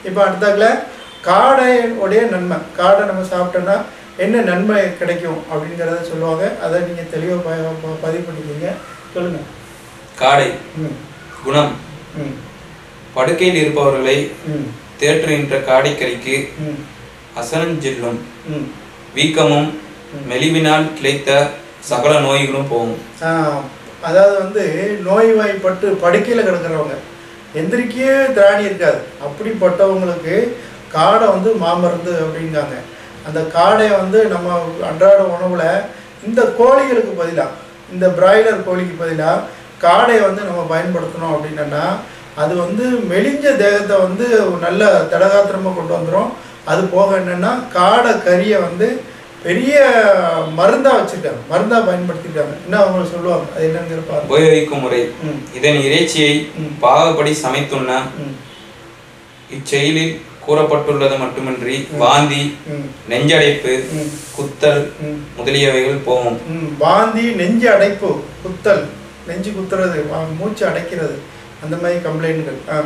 இப்போ அடுத்தாக்குல காடை உடைய நன்மை காடை நம்ம சாப்பிட்டோன்னா என்ன நன்மை கிடைக்கும் அப்படிங்கிறத சொல்லுவாங்க அதை நீங்கள் தெளிவாக ப ப- பதிவு பண்ணிக்கிங்க சொல்லுங்கள் காடை ம் குணம் ம் படுக்கையில் இருப்பவர்களை ம் தேற்றுகின்ற காடைக்கறிக்கு ம் அசனஞ்சில்லும் ம் வீக்கமும் மெலிவினால் கிளைத்த சகல நோய்களும் போகும் ஆ, அதாவது வந்து நோய்வாய்ப்பட்டு படுக்கையில் கிடக்கிறவங்க எந்திரிக்கவே திராணி இருக்காது அப்படிப்பட்டவங்களுக்கு காடை வந்து மாமருந்து அப்படிங்காங்க அந்த காடையை வந்து நம்ம அன்றாட உணவில் இந்த கோழிகளுக்கு பதிலாக இந்த பிராய்லர் கோழிக்கு பதிலாக காடையை வந்து நம்ம பயன்படுத்தணும் அப்படின்னா அது வந்து மெலிஞ்ச தேகத்தை வந்து ஒரு நல்ல தடகாத்திரமாக கொண்டு வந்துடும் அது போக என்னென்னா காடை கறியை வந்து பெரிய மருந்தாக வச்சுருக்காங்க மருந்தாக பயன்படுத்திருக்காங்க இன்னும் அவங்க சொல்லுவாங்க அது என்னங்கிற பாருங்க உபயோகிக்கும் முறை ம் இதன் இறைச்சியை ம். பாகப்படி சமைத்துண்ண ம் இச்செயலில் கூறப்பட்டுள்ளது மட்டுமின்றி வாந்தி ம் நெஞ்சடைப்பு ம் குத்தல் ம் முதலியவைகள் போகும் ம் வாந்தி நெஞ்சு அடைப்பு குத்தல் நெஞ்சு குத்துறது வா- மூச்சு அடைக்கிறது அந்த மாதிரி கம்ப்ளைண்ட்கள் ஆ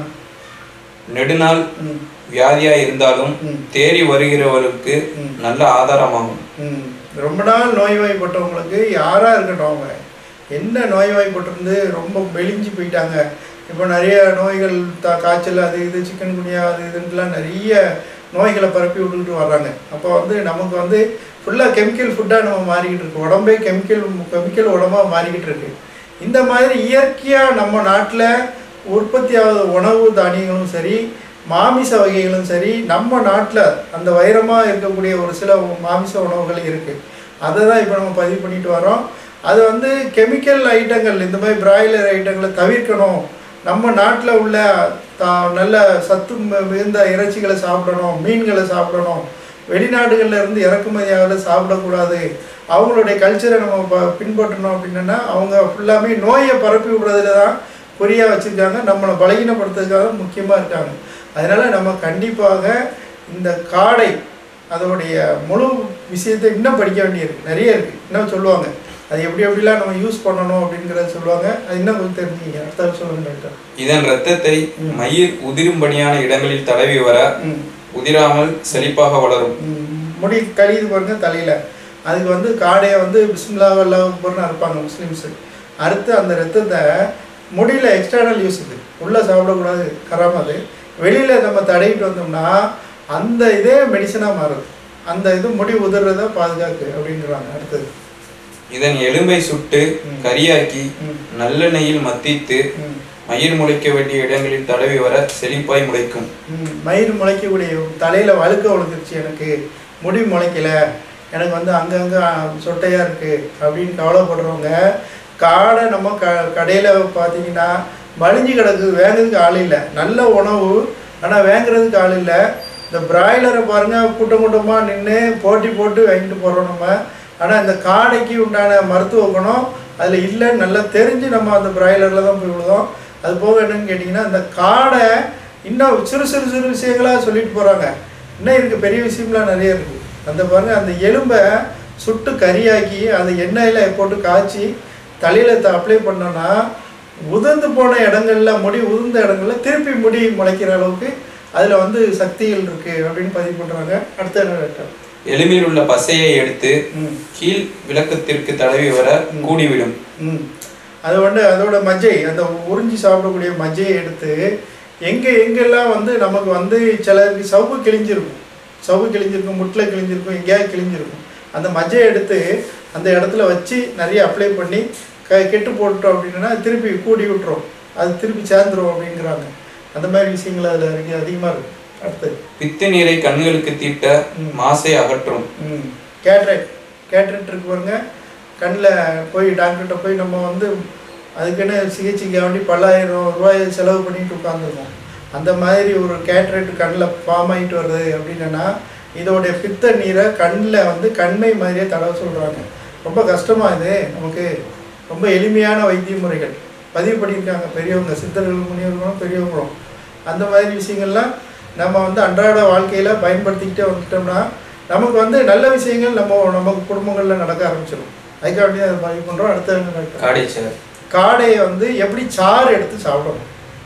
நெடுநாள் ம் வியாதியா இருந்தாலும் ம். தேறி வருகிறவர்களுக்கு ம். நல்ல ஆதாரமாகும் ம் ரொம்ப நாள் நோய்வாய்ப்பட்டவங்களுக்கு யாராக இருக்கட்டும் அவங்க என்ன நோய்வாய்ப்பட்டிருந்து ரொம்ப மெலிஞ்சு போயிட்டாங்க இப்போ நிறைய நோய்கள் த காய்ச்சல் அது இது சிக்கன் குனியா அது இதுன்ட்டுலாம் நிறைய நோய்களை பரப்பி விட்டுக்கிட்டு வர்றாங்க அப்போ வந்து நமக்கு வந்து ஃபுல்லாக கெமிக்கல் ஃபுட்டாக நம்ம மாறிக்கிட்டு இருக்கு உடம்பே கெமிக்கல் கெமிக்கல் உடம்பாக மாறிக்கிட்டு இருக்கு இந்த மாதிரி இயற்கையாக நம்ம நாட்டில் உற்பத்தி ஆகுத உணவு தானியங்களும் சரி மாமிச வகைகளும் சரி நம்ம நாட்டில் அந்த வைரமாக இருக்கக்கூடிய ஒரு சில மாமிச உணவுகள் இருக்குது அதை தான் இப்போ நம்ம பதிவு பண்ணிட்டு வரோம் அது வந்து கெமிக்கல் ஐட்டங்கள் இந்த மாதிரி பிராய்லர் ஐட்டங்களை தவிர்க்கணும் நம்ம நாட்டில் உள்ள த நல்ல சத்து மி- மிகுந்த இறைச்சிகளை சாப்பிடணும் மீன்களை சாப்பிடணும் வெளிநாடுகளில் இருந்து இறக்குமதி ஆகல சாப்பிடக்கூடாது அவங்களுடைய கல்ச்சரை நம்ம ப- பின்பற்றணும் அப்படின்னா அவங்க ஃபுல்லாமே நோயை பரப்பி விடுறதுல தான் குறியாக வச்சுருக்காங்க நம்மளை பலகீனப்படுத்துறதுக்காக முக்கியமாக இருக்காங்க அதனால் நம்ம கண்டிப்பாக இந்த காடை அதோடைய முழு விஷயத்தை இன்னும் படிக்க வேண்டியிருக்கு நிறைய இருக்குது இன்னும் சொல்லுவாங்க அது எப்படி எப்படிலாம் நம்ம யூஸ் பண்ணணும் அப்படிங்கிறத சொல்லுவாங்க அது இன்னும் கொஞ்சம் தெரிஞ்சுக்கிங்க அடுத்த சொல்லுங்க டாக்டர் இதன் இரத்தத்தை மயிர் உதிரும்படியான இடங்களில் தடவி வர ம் உதிராமல் செழிப்பாக வளரும் ம், முடி கழியுது பாருங்க தலையில் அதுக்கு வந்து காடையை வந்து பிஸ்மில்லா அல்லாஹ்னு அறுப்பாங்க முஸ்லீம்ஸு அறுத்து அந்த ரத்தத்தை முடியில் எக்ஸ்டர்னல் யூஸுக்கு உள்ளே சாப்பிடக்கூடாது கராமது வெளியில் நம்ம தடவிட்டு வந்தோம்னா அந்த இதே மெடிசனாக மாறுது அந்த இது முடி உதிர்றத பாதுகாக்கு அப்படிங்கிறாங்க அடுத்தது இதன் எலும்பை சுட்டு கரியாக்கி ம். நல்லெண்ணெயில் மத்தித்து ம் மயிர் முளைக்க வேண்டிய இடங்களில் தடவி வர செழிப்பாய் முளைக்கும் ம், மயிர் முளைக்கக்கூடிய தலையில் வழுக்க விழுந்துருச்சு எனக்கு முடி முளைக்கல எனக்கு வந்து அங்கங்கே சொட்டையாக இருக்குது அப்படின்னு கவலைப்படுறவங்க காடை நம்ம க கடையில் பார்த்தீங்கன்னா மலிஞ்சு கிடக்குது வேங்கிறதுக்கு ஆள் இல்லை நல்ல உணவு ஆனால் வேங்குறதுக்கு ஆள் இல்லை இந்த பிராய்லரை பாருங்கள் கூட்டம் கூட்டமாக நின்று போட்டி போட்டு வாங்கிட்டு போகிறோம் நம்ம ஆனால் இந்த காடைக்கு உண்டான மருத்துவ குணம் அதில் இல்லைன்னு நல்லா தெரிஞ்சு நம்ம அந்த பிராய்லரில் தான் போய் விழுதோம் அது போக என்னன்னு கேட்டிங்கன்னா இந்த காடை இன்னும் சிறு சிறு சிறு விஷயங்களாக சொல்லிட்டு போகிறாங்க இன்னும் இருக்குது பெரிய விஷயம்லாம் நிறைய இருக்குது அந்த பாருங்க அந்த எலும்பை சுட்டு கறியாக்கி அதை எண்ணெயில் போட்டு காய்ச்சி தலையில் அப்ளை பண்ணோன்னா உதிர்ந்து போன இடங்கள்ல முடி உதிர்ந்த இடங்கள்ல திருப்பி முடி முளைக்கிற அளவுக்கு அதில் வந்து சக்திகள் இருக்குது அப்படின்னு பதிவு பண்ணுறாங்க அடுத்த என்ன டாக்டர் எலும்பில் உள்ள பசையை எடுத்து ம் கீழ் விளக்கத்திற்கு தடவி வர கூடிவிடும் ம் அது வந்து அதோட மஜ்ஜை அந்த உறிஞ்சி சாப்பிடக்கூடிய மஜ்ஜையை எடுத்து எங்கே எங்கெல்லாம் வந்து நமக்கு வந்து சிலருக்கு சவ்வு கிழிஞ்சிருக்கும் சவ்வு கிழிஞ்சிருக்கும் முட்டில் கிழிஞ்சிருக்கும் எங்கேயாவது கிழிஞ்சிருக்கும் அந்த மஜ்ஜையை எடுத்து அந்த இடத்துல வச்சு நிறைய அப்ளை பண்ணி க கெட்டு போட்டுட்டோம் அப்படின்னா திருப்பி கூடி விட்டுரும் அது திருப்பி சேர்ந்துரும் அப்படிங்கிறாங்க அந்த மாதிரி விஷயங்கள் அதில் இருக்கு அதிகமாக இருக்கு அடுத்தது பித்த நீரை கண்களுக்கு தீட்ட மாசை அகற்றும் ம் கேட்ரேட் கேட்ரேட் இருக்கு பாருங்க கண்ணில் போய் டாக்டர்கிட்ட போய் நம்ம வந்து அதுக்குன்னு சிகிச்சைக்கு வேண்டி பல்லாயிரம் ரூபாய் செலவு பண்ணிட்டு உட்காந்துருக்கோம் அந்த மாதிரி ஒரு கேட்ரேட் கண்ணில் ஃபார்ம் ஆகிட்டு வருது அப்படின்னா இதோடைய பித்த நீரை கண்ணில் வந்து கண்ணை மாதிரியே தடவை சொல்கிறாங்க ரொம்ப கஷ்டமாக இது நமக்கு ரொம்ப எளிமையான வைத்திய முறைகள் பதிவு பண்ணியிருக்காங்க பெரியவங்க சித்தர்கள் முனிவர்களும் பெரியவங்களும் அந்த மாதிரி விஷயங்கள்லாம் நம்ம வந்து அன்றாட வாழ்க்கையில் பயன்படுத்திக்கிட்டே வந்துட்டோம்னா நமக்கு வந்து நல்ல விஷயங்கள் நம்ம நமக்கு குடும்பங்களில் நடக்க ஆரம்பிச்சிடும் அதுக்காக வேண்டி அதை பதிவு பண்ணுறோம் அடுத்த என்ன டாக்டர்? காடைச்சார் காடையை வந்து எப்படி சாறு எடுத்து சாப்பிடணும்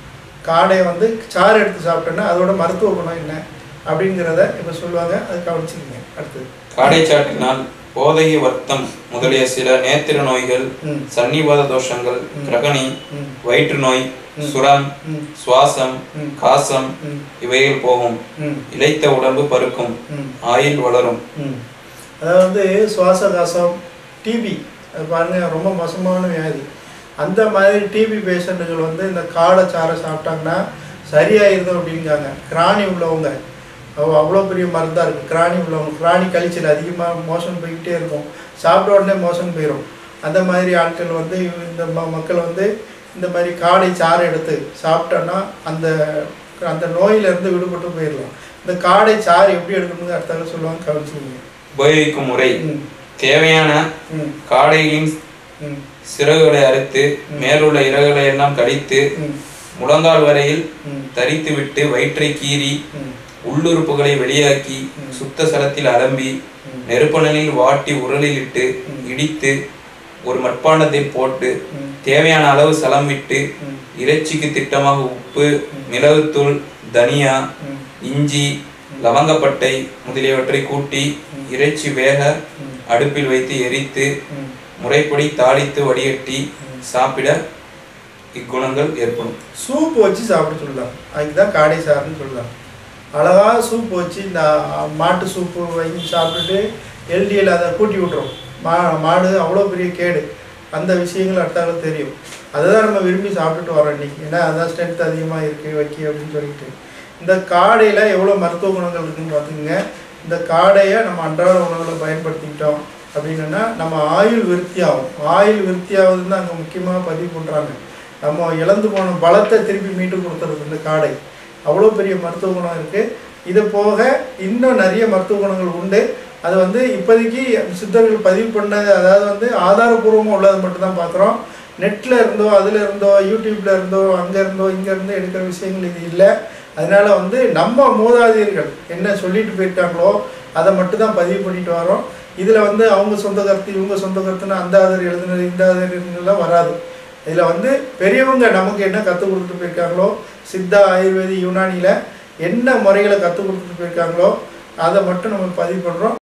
காடையை வந்து சாறு எடுத்து சாப்பிட்டோன்னா அதோட மருத்துவ குணம் என்ன அப்படிங்கிறத இப்போ சொல்லுவாங்க அது கவனிச்சுக்கோங்க அடுத்தது காடைச்சாற்றினால் போதகி வர்த்தம் முதலிய சில நேத்திர நோய்கள் ம் சன்னிபாத தோஷங்கள் கிரகணி ம் வயிற்று நோய் சுரம் ம் சுவாசம் ம். காசம் ம் இவைகள் போகும் ம் இளைத்த உடம்பு பருக்கும் ம் ஆயுள் வளரும் ம் அதாவது வந்து சுவாச காசம் டிபி அது பாருங்க ரொம்ப மோசமான வியாதி அந்த மாதிரி டிபி பேஷண்ட்டுகள் வந்து இந்த காடை சாறை சாப்பிட்டாங்கன்னா சரியாயிருது அப்படிங்காங்க கிராணி உள்ளவங்க அவ- அவ்வளோ பெரிய மருந்தாக இருக்குது கிராணி உள்ளவங்க கிராணி கழிச்சல் அதிகமாக மோஷன் போய்கிட்டே இருக்கும் சாப்பிட்ட உடனே மோஷன் போயிடும் அந்த மாதிரி ஆட்கள் வந்து இந்த ம மக்கள் வந்து இந்த மாதிரி காடை சாறு எடுத்து சாப்பிட்டோன்னா அந்த அந்த நோயிலிருந்து விடுபட்டு போயிடலாம் இந்த காடை சாறு எப்படி எடுக்கணுங்க அடுத்தால சொல்லுவாங்க கவனிச்சுக்கோங்க உபயோகிக்கும் முறை ம் தேவையான ம் காடைகளின் ம் சிறகுகளை அறுத்து மேலுள்ள இறகுகளை எல்லாம் கடித்து ம் முழங்கால் வரையில் ம் தரித்து விட்டு வயிற்றை கீறி ம் உள்ளுறுப்புகளை வெளியாக்கி சுத்த சலத்தில் அலம்பி நெருப்பணலில் வாட்டி உரலில் இட்டு இடித்து ஒரு மட்பாண்டத்தில் போட்டு ம். தேவையான அளவு சலம் விட்டு ம். இறைச்சிக்கு திட்டமாக உப்பு மிளகுத்தூள் தனியா ம். இஞ்சி லவங்கப்பட்டை முதலியவற்றை கூட்டி இறைச்சி வேக அடுப்பில் வைத்து எரித்து ம். முறைப்படி தாளித்து வடிகட்டி சாப்பிட இக்குணங்கள் ஏற்படும் சூப் வச்சு சாப்பிட சொல்லலாம் அதுக்கு தான் காடை சாறுன்னு சொல்லலாம் அழகா சூப் வச்சு இந்த மாட்டு சூப்பு வாங்கி சாப்பிட்டுட்டு எல்டிஎல் அதை கூட்டி விட்டுரும் மா மாடு அவ்வளோ பெரிய கேடு அந்த விஷயங்கள் அடுத்தாலும் தெரியும் அதை தான் நம்ம விரும்பி சாப்பிட்டுட்டு வரோம் இன்னைக்கு ஏன்னா அதான் ஸ்ட்ரென்த் அதிகமாக இருக்குது வைக்கி அப்படின்னு சொல்லிட்டு இந்த காடையில் எவ்வளோ மருத்துவ குணங்கள் இருக்குன்னு பார்த்துக்கோங்க இந்த காடையை நம்ம அன்றாட உணவில் பயன்படுத்திக்கிட்டோம் அப்படின்னா நம்ம ஆயுள் விருத்தி ஆகும் ஆயுள் விருத்தி ஆகுதுன்னு அங்கே முக்கியமாக பதிவு பண்ணுறாங்க நம்ம இழந்து போன பலத்தை திருப்பி மீட்டு கொடுத்துருது இந்த காடை அவ்வளோ பெரிய மருத்துவ குணம் இருக்குது இது போக இன்னும் நிறைய மருத்துவ குணங்கள் உண்டு அது வந்து இப்போதைக்கு சித்தர்கள் பதிவு பண்ணது அதாவது வந்து ஆதாரபூர்வமாக உள்ளதை மட்டும்தான் பார்க்குறோம் நெட்டில் இருந்தோ அதில் இருந்தோ யூடியூப்ல இருந்தோ அங்கே இருந்தோ இங்கே இருந்தோ எடுக்கிற விஷயங்கள் இது இல்லை அதனால வந்து நம்ம மூதாதையர்கள் என்ன சொல்லிட்டு போயிருக்காங்களோ அதை மட்டும் தான் பதிவு பண்ணிட்டு வரோம் இதில் வந்து அவங்க சொந்த கருத்து இவங்க சொந்த கருத்துன்னு அந்த ஆதர் எழுதுனது இந்த ஆதர் எழுதுனதுலாம் வராது இதில் வந்து பெரியவங்க நமக்கு என்ன கற்றுக் கொடுத்துட்டு போயிருக்காங்களோ சித்தா ஆயுர்வேதி யுனானியில் என்ன முறைகளை கற்றுக் கொடுத்துட்டு போயிருக்காங்களோ அதை மட்டும் நம்ம பதிவு பண்ணுறோம்